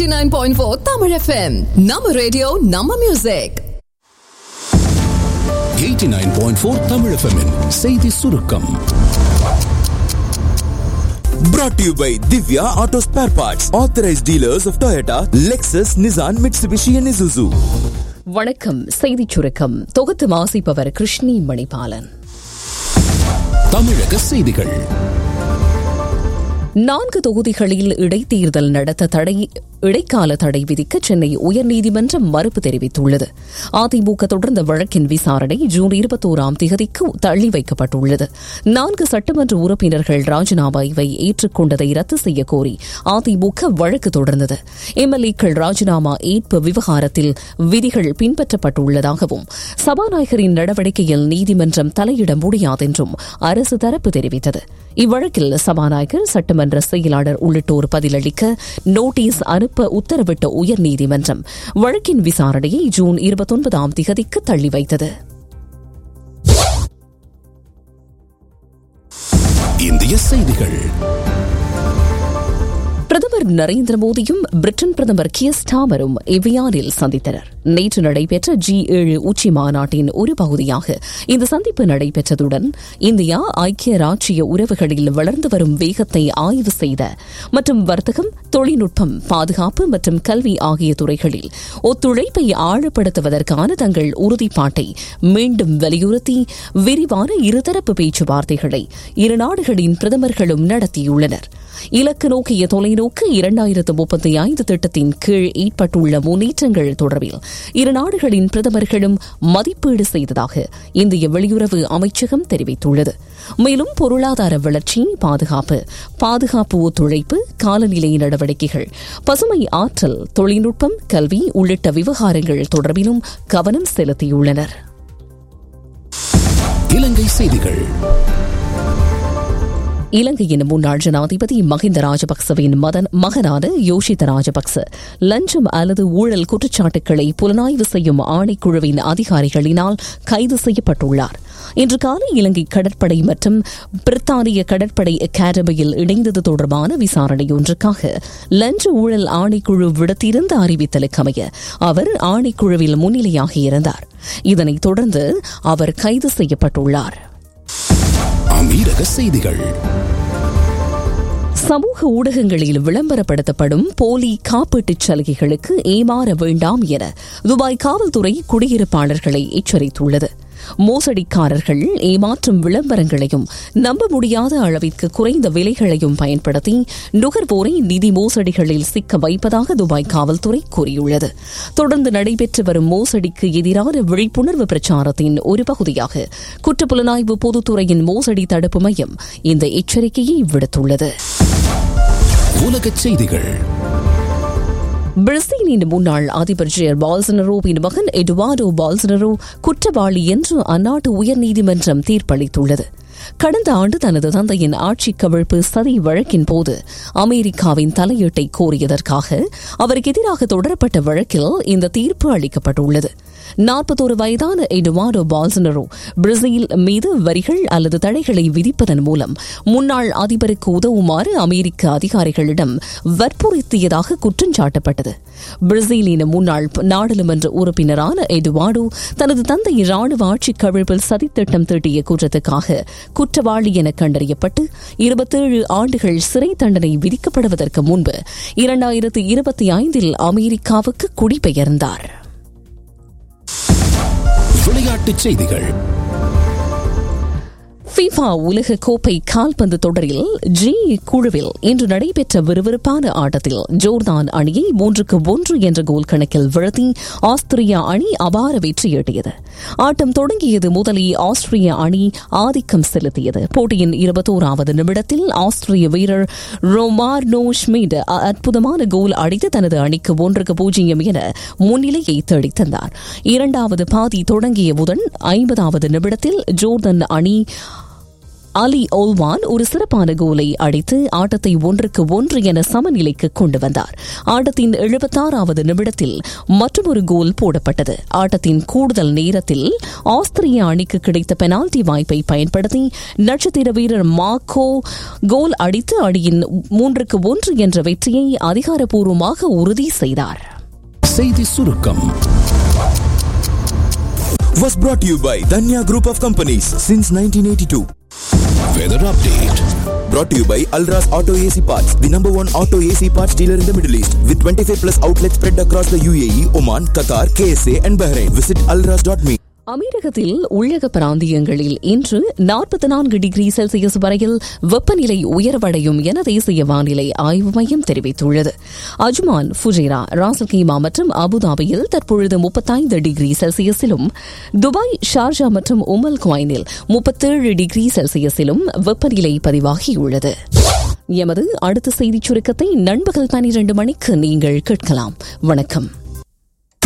89.4 Tamil FM. Nama radio, Nama music. 89.4 Tamil FM -இன் செய்தி சுருக்கம் Brought to you by Divya Auto Spare Parts, authorized dealers of Toyota, Lexus, Nissan, Mitsubishi, and Isuzu. வணக்கம் செய்திச் சுருக்கம் தொகுத்து வாசிப்பவர் கிருஷ்ணி மணிபாலன் தமிழக செய்திகள் நான்கு தொகுதிகளில் இடைத்தேர்தல் நடத்த தடை இடைக்கால தடை விதிக்க சென்னை உயர்நீதிமன்றம் மறுப்பு தெரிவித்துள்ளது அதிமுக தொடர்ந்த வழக்கின் விசாரணை ஜூன் இருபத்தோராம் தேதிக்கு தள்ளி வைக்கப்பட்டுள்ளது நான்கு சட்டமன்ற உறுப்பினர்கள் ராஜினாமாவை ஏற்றுக்கொண்டதை ரத்து செய்ய கோரி அதிமுக வழக்கு தொடர்ந்தது எம்எல்ஏக்கள் ராஜினாமா ஏற்பு விவகாரத்தில் விதிகள் பின்பற்றப்பட்டுள்ளதாகவும் சபாநாயகரின் நடவடிக்கையில் நீதிமன்றம் தலையிட முடியாதென்றும் அரசு தரப்பு தெரிவித்தது இவ்வழக்கில் சபாநாயகர் சட்டமன்ற செயலாளர் உள்ளிட்டோர் பதிலளிக்க நோட்டீஸ் அனுப்ப உத்தரவிட்ட உயர்நீதிமன்றம் வழக்கின் விசாரணையை ஜூன் இருபத்தொன்பதாம் திகதிக்கு தள்ளி வைத்தது இந்திய செய்திகள் பிரதமர் நரேந்திர மோடியும் பிரிட்டன் பிரதமர் கியர் ஸ்டாமரும் எவியானில் சந்தித்தனர் நேற்று நடைபெற்ற ஜி ஏழு உச்சி மாநாட்டின் ஒரு பகுதியாக இந்த சந்திப்பு நடைபெற்றதுடன் இந்தியா ஐக்கிய ராச்சிய உறவுகளில் வளர்ந்து வரும் வேகத்தை ஆய்வு செய்த மற்றும் வர்த்தகம் தொழில்நுட்பம் பாதுகாப்பு மற்றும் கல்வி ஆகிய துறைகளில் ஒத்துழைப்பை ஆழப்படுத்துவதற்கான தங்கள் உறுதிப்பாட்டை மீண்டும் வலியுறுத்தி விரிவான இருதரப்பு பேச்சுவார்த்தைகளை இரு நாடுகளின் பிரதமர்களும் நடத்தியுள்ளனர் இலக்கு நோக்கிய தொலைநோக்கு இரண்டாயிரத்து முப்பத்தி ஐந்து திட்டத்தின் கீழ் ஏற்பட்டுள்ள முன்னேற்றங்கள் தொடர்பில் இரு நாடுகளின் பிரதமர்களும் மதிப்பீடு செய்ததாக இந்திய வெளியுறவு அமைச்சகம் தெரிவித்துள்ளது மேலும் பொருளாதார வளர்ச்சி பாதுகாப்பு பாதுகாப்பு ஒத்துழைப்பு காலநிலை நடவடிக்கைகள் பசுமை ஆற்றல் தொழில்நுட்பம் கல்வி உள்ளிட்ட விவகாரங்கள் தொடர்பிலும் கவனம் செலுத்தியுள்ளனர் இலங்கை செய்திகள் இலங்கையின் முன்னாள் ஜனாதிபதி மஹிந்த ராஜபக்சவின் மதன் மகனான யோஷித ராஜபக்ச லஞ்சம் அல்லது ஊழல் குற்றச்சாட்டுக்களை புலனாய்வு செய்யும் ஆணைக்குழுவின் அதிகாரிகளினால் கைது செய்யப்பட்டுள்ளார் இன்று காலை இலங்கை கடற்படை மற்றும் பிரித்தானிய கடற்படை அகாடமியில் இணைந்தது தொடர்பான விசாரணை ஒன்றுக்காக லஞ்ச ஊழல் ஆணைக்குழு விடுத்திருந்த அறிவித்தலுக்கமைய அவர் ஆணைக்குழுவில் முன்னிலையாகியிருந்தார் இதனைத் தொடர்ந்து அவர் கைது செய்யப்பட்டுள்ளார் அமீரக செய்திகள் சமூக ஊடகங்களில் விளம்பரப்படுத்தப்படும் போலி காப்பீட்டுச் சலுகைகளுக்கு ஏமாற வேண்டாம் என துபாய் காவல்துறை குடியிருப்பாளர்களை எச்சரித்துள்ளது மோசடிக்காரர்கள் ஏமாற்றும் விளம்பரங்களையும் நம்ப முடியாத அளவிற்கு குறைந்த விலைகளையும் பயன்படுத்தி நுகர்வோரை நிதி மோசடிகளில் சிக்க வைப்பதாக துபாய் காவல்துறை கூறியுள்ளது தொடர்ந்து நடைபெற்று வரும் மோசடிக்கு எதிரான விழிப்புணர்வு பிரச்சாரத்தின் ஒரு பகுதியாக குற்றப்புலனாய்வு பொதுத்துறையின் மோசடி தடுப்பு மையம் இந்த எச்சரிக்கையை விடுத்துள்ளது உலகச் செய்திகள் பிரேசிலின் முன்னாள் அதிபர் ஜேர் பால்சனரோவின் மகன் எட்வார்டோ பால்சனரோ குற்றவாளி என்று அந்நாட்டு உயர்நீதிமன்றம் தீர்ப்பளித்துள்ளது கடந்த ஆண்டு தனது தந்தையின் ஆட்சி கவிழ்ப்பு சதி வழக்கின் போது அமெரிக்காவின் தலையீட்டை கோரியதற்காக அவருக்கு எதிராக தொடரப்பட்ட வழக்கில் இந்த தீர்ப்பு அளிக்கப்பட்டுள்ளது நாற்பத்தோரு வயதான எட்வார்டோ பால்சனரோ பிரேசில் மீது வரிகள் அல்லது தடைகளை விதிப்பதன் மூலம் முன்னாள் அதிபருக்கு உதவுமாறு அமெரிக்க அதிகாரிகளிடம் வற்புறுத்தியதாக குற்றம் சாட்டப்பட்டது பிரேசிலின் முன்னாள் நாடாளுமன்ற உறுப்பினரான எட்வார்டோ தனது தந்தை ராணுவ ஆட்சி கவிழ்ப்பில் சதித்திட்டம் தீட்டிய குற்றத்துக்காக குற்றவாளி என கண்டறியப்பட்டு இருபத்தேழு ஆண்டுகள் சிறை தண்டனை விதிக்கப்படுவதற்கு முன்பு இரண்டாயிரத்து இருபத்தி ஐந்தில் அமெரிக்காவுக்கு குடிபெயர்ந்தார் விளையாட்டுச் செய்திகள் ஃபிஃபா உலக கோப்பை கால்பந்து தொடரில் ஜி குழுவில் இன்று நடைபெற்ற விறுவிறுப்பான ஆட்டத்தில் ஜோர்தான் அணியை மூன்றுக்கு ஒன்று என்ற கோல் கணக்கில் வீழ்த்தி ஆஸ்திரியா அணி அபார வெற்றியீட்டியது ஆட்டம் தொடங்கியது முதலே ஆஸ்திரிய அணி ஆதிக்கம் செலுத்தியது போட்டியின் இருபத்தோராவது நிமிடத்தில் ஆஸ்திரிய வீரர் ரொமார்னோ ஷ்மிட் அற்புதமான கோல் அடித்து தனது அணிக்கு ஒன்றுக்கு பூஜ்ஜியம் என முன்னிலையை தேடித்தந்தார் இரண்டாவது பாதி தொடங்கியவுடன் ஐம்பதாவது நிமிடத்தில் ஜோர்தான் அணி அலி ஓல்வான் ஒரு சிறப்பான கோலை அடித்து ஆட்டத்தை ஒன்றுக்கு ஒன்று என சமநிலைக்கு கொண்டு வந்தார் ஆட்டத்தின் எழுபத்தாறாவது நிமிடத்தில் மற்றொரு கோல் போடப்பட்டது ஆட்டத்தின் கூடுதல் நேரத்தில் ஆஸ்திரிய அணிக்கு கிடைத்த பெனால்டி வாய்ப்பை பயன்படுத்தி நட்சத்திர வீரர் மார்க்கோ கோல் அடித்து அணியின் மூன்றுக்கு ஒன்று என்ற வெற்றியை அதிகாரப்பூர்வமாக உறுதி செய்தார் செய்தி சுருக்கம் Was brought to you by Danya Group of Companies since 1982. Weather update Brought to you by Alras Auto AC Parts, the number one auto AC parts dealer in the Middle East, with 25 plus outlets spread across the UAE, Oman, Qatar, KSA, and Bahrain. Visit alras.me. அமீரகத்தில் உள்ளக பிராந்தியங்களில் இன்று நாற்பத்தி நான்கு degree Celsius வரையில் வெப்பநிலை உயர்வடையும் என தேசிய வானிலை ஆய்வு மையம் தெரிவித்துள்ளது அஜ்மான் ஃபுஜைரா ராசல்கீமா மற்றும் அபுதாபியில் தற்பொழுது முப்பத்தைந்து டிகிரி செல்சியஸிலும் துபாய் ஷார்ஜா மற்றும் உமல் குவைனில் முப்பத்தேழு டிகிரி செல்சியஸிலும் வெப்பநிலை பதிவாகியுள்ளது எமது அடுத்த செய்திச் சுருக்கத்தை நண்பகல் பனிரண்டு மணிக்கு நீங்கள் கேட்கலாம் வணக்கம்